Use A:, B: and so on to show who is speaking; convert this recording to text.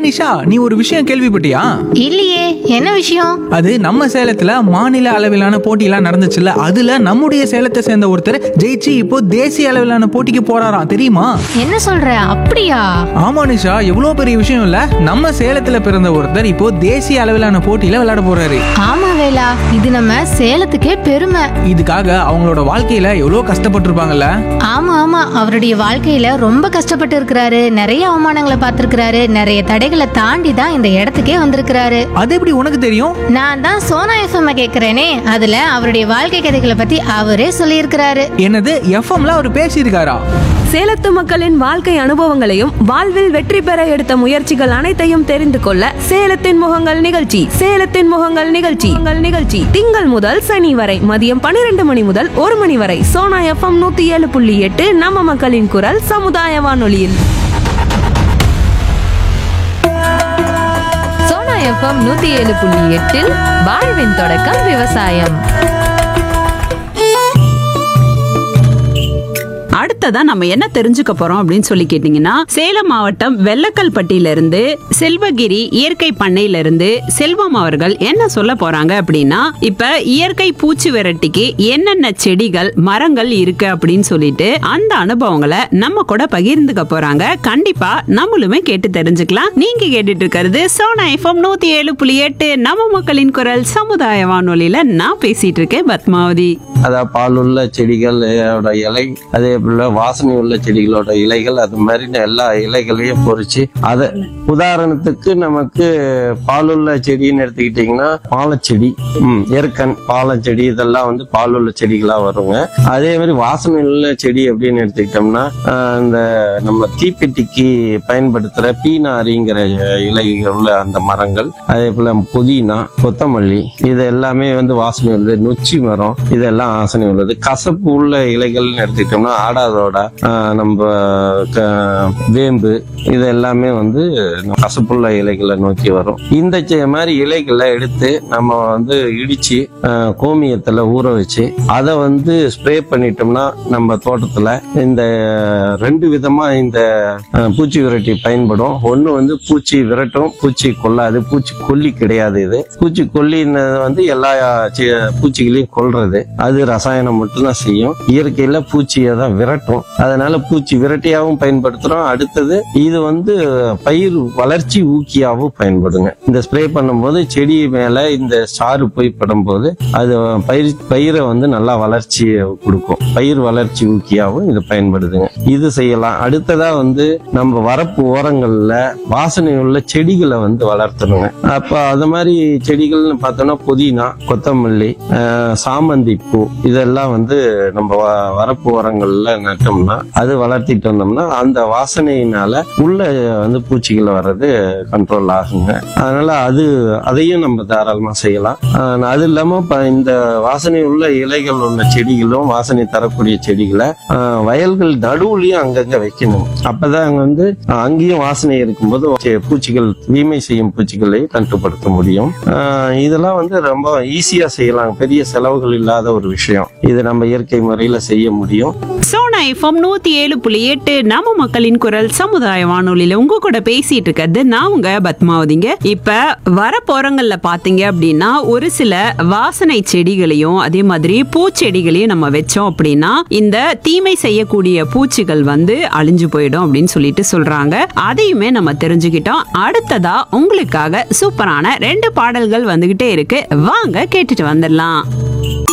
A: நிஷா நீ ஒரு விஷயம் கேள்விப்பட்டியா
B: இல்லையே என்ன விஷயம்
A: அது நம்ம சேலத்துல மாநில அளவிலான போட்டியெல்லாம் நடந்துச்சுல்ல அதுல நம்முடைய சேலத்தை சேர்ந்த ஒருத்தர் ஜெயிச்சு இப்போ தேசிய அளவிலான போட்டிக்கு போறாராம் தெரியுமா
B: என்ன சொல்ற அப்படியா
A: ஆமா நிஷா எவ்வளோ பெரிய விஷயம் இல்ல நம்ம சேலத்துல பிறந்த ஒருத்தர் இப்போ தேசிய அளவிலான போட்டியில விளையாட போறாரு
B: ஆமா வேலா இது நம்ம சேலத்துக்கே பெருமை
A: இதுக்காக அவங்களோட வாழ்க்கையில எவ்வளோ கஷ்டப்பட்டிருப்பாங்கல்ல
B: ஆமா ஆமா அவருடைய வாழ்க்கையில ரொம்ப கஷ்டப்பட்டு இருக்கிறாரு நிறைய அவமானங்களை பார்த்திருக்கிறாரு நிறைய தடைகளை தாண்டி தான் இந்த இடத்துக்கே வந்திருக்கிறாரு
A: அது எப்படி உனக்கு தெரியும்
B: நான் தான் சோனா எஃப்எம் கேக்குறேனே அதுல அவருடைய வாழ்க்கை கதைகளை பத்தி அவரே சொல்லியிருக்கிறாரு
A: என்னது எஃப்எம்ல அவர் பேசியிருக்காரா
C: சேலத்து மக்களின் வாழ்க்கை அனுபவங்களையும் வாழ்வில் வெற்றி பெற எடுத்த முயற்சிகள் அனைத்தையும் தெரிந்து கொள்ள சேலத்தின் முகங்கள் நிகழ்ச்சி சேலத்தின் முகங்கள் நிகழ்ச்சி உங்கள் நிகழ்ச்சி திங்கள் முதல் சனி வரை மதியம் பன்னிரண்டு மணி முதல் ஒரு மணி வரை சோனா எஃப்எம் நூத்தி ஏழு புள்ளி எட்டு நம்ம மக்களின் குரல் சமுதாய வானொலியில்
D: சோனா எஃப்எம் நூத்தி ஏழு புள்ளி எட்டில் வாழ்வின் தொடக்கம் விவசாயம்
E: அடுத்ததா நம்ம என்ன தெரிஞ்சுக்க போறோம் அப்படின்னு சொல்லி கேட்டீங்கன்னா சேலம் மாவட்டம் வெள்ளக்கல்பட்டியில இருந்து செல்வகிரி இயற்கை பண்ணையில இருந்து செல்வம் அவர்கள் என்ன சொல்ல போறாங்க அப்படின்னா இப்ப இயற்கை பூச்சி விரட்டிக்கு என்னென்ன செடிகள் மரங்கள் இருக்கு அப்படின்னு சொல்லிட்டு அந்த அனுபவங்களை நம்ம கூட பகிர்ந்துக்க போறாங்க கண்டிப்பா நம்மளுமே கேட்டு தெரிஞ்சுக்கலாம் நீங்க கேட்டுட்டு இருக்கிறது சோனா எஃப்எம் நூத்தி ஏழு புள்ளி எட்டு நம்ம மக்களின் குரல் சமுதாய வானொலியில நான் பேசிட்டு இருக்கேன் பத்மாவதி
F: அதாவது பால் உள்ள செடிகளோட இலை அதே போல வாசனை உள்ள செடிகளோட இலைகள் அது மாதிரி எல்லா இலைகளையும் பொறிச்சு அதை உதாரணத்துக்கு நமக்கு பாலுள்ள செடின்னு எடுத்துக்கிட்டிங்கன்னா பாலச்செடி ம், எருக்கன் பாலச்செடி இதெல்லாம் வந்து பாலுள்ள செடிகளா வருங்க அதே மாதிரி வாசனை உள்ள செடி அப்படின்னு எடுத்துக்கிட்டோம்னா ஆஹ், இந்த நம்ம தீப்பெட்டிக்கு பயன்படுத்துற பீனாரிங்கிற இலைகள் உள்ள அந்த மரங்கள் அதே போல புதினா கொத்தமல்லி இது எல்லாமே வந்து வாசனை உள்ளது நொச்சி மரம் இதெல்லாம் வாசனை உள்ளது கசப்பு உள்ள இலைகள்னு எடுத்துக்கிட்டோம்னா ஆடாதோட ஆஹ், நம்ம க- வேம்பு இது எல்லாமே வந்து கசப்புள்ள இலைகளை நோக்கி வரும் இந்த செ- மாதிரி இலைகளை எடுத்து நம்ம வந்து இடிச்சு ஆஹ், கோமியத்துல ஊற வச்சு அதை வந்து ஸ்ப்ரே பண்ணிட்டோம்னா நம்ம தோட்டத்துல இந்த ரெண்டு விதமா இந்த ஆஹ், பூச்சி விரட்டி பயன்படும் ஒண்ணு வந்து பூச்சி விரட்டும் பூச்சி கொல்லாது பூச்சி கொல்லி கிடையாது இது பூச்சி கொல்லின்றது வந்து எல்லா செ- பூச்சிகளையும் கொல்றது அது ரசாயனம் மட்டும்தான் செய்யும் இயற்கையில பூச்சியை தான் விரட்டும் அதனால பூச்சி விரட்டியாவும் பயன்படுத்துறோம் அடுத்தது இது வந்து பயிர் வளர்ச்சி ஊக்கியாவும் பயன்படுங்க இந்த ஸ்ப்ரே பண்ணும்போது செடி மேல இந்த சாறு போய் படும்போது அது பயிர் பயிரை வந்து நல்லா வளர்ச்சியை கொடுக்கும் பயிர் வளர்ச்சி ஊக்கியாவும் இது பயன்படுதுங்க இது செய்யலாம் அடுத்ததா வந்து நம்ம வரப்பு ஓரங்கள்ல வாசனை உள்ள செடிகளை வந்து வளர்த்தணுங்க அப்ப அது மாதிரி செடிகள்னு பார்த்தோம்னா புதினா கொத்தமல்லி ஆஹ், சாமந்தி பூ இதெல்லாம் வந்து நம்ம வ- வரப்பு ஓரங்கள்ல நட்டோம்னா அது வளர்த்திட்டு வந்தோம்னா அந்த வாசனையினால உள்ள வந்து பூச்சிகள் வர்றது கண்ட்ரோல் ஆகுங்க அதனால அது அதையும் நம்ம தாராளமா செய்யலாம் ஆஹ், அது இல்லாம இப்ப இந்த வாசனை உள்ள இலைகள் உள்ள செடிகளும் வாசனை தரக்கூடிய செடிகளை ஆஹ், வயல்கள் நடுவுலயும் அங்கங்க வைக்கணும் அப்பதான் அங்க வந்து ஆஹ், அங்கேயும் வாசனை இருக்கும்போது செ- பூச்சிகள் தீமை செய்யும் பூச்சிகளை கட்டுப்படுத்த முடியும் ஆஹ், இதெல்லாம் வந்து ரொம்ப ஈஸியா செய்யலாம் பெரிய செலவுகள் இல்லாத ஒரு விஷயம் இது நம்ம இயற்கை முறையில செய்ய முடியும்
E: சோனா எஃப்எம் நூத்தி ஏழு புள்ளி எட்டு நம்ம மக்களின் குரல் சமுதாய வானொலியில உங்க கூட பேசிட்டு இருக்கிறது நான் உங்க பத்மாவதிங்க இப்ப வர போறங்கள்ல பாத்தீங்க அப்படின்னா ஒரு சில வாசனை செடிகளையும் அதே மாதிரி பூச்செடிகளையும் நம்ம வச்சோம் அப்படின்னா இந்த தீமை செய்யக்கூடிய பூச்சிகள் வந்து அழிஞ்சு போயிடும் அப்படின்னு சொல்லிட்டு சொல்றாங்க அதையுமே நம்ம தெரிஞ்சுக்கிட்டோம் அடுத்ததா உங்களுக்காக சூப்பரான ரெண்டு பாடல்கள் வந்துகிட்டே இருக்கு வாங்க கேட்டுட்டு வந்துடலாம்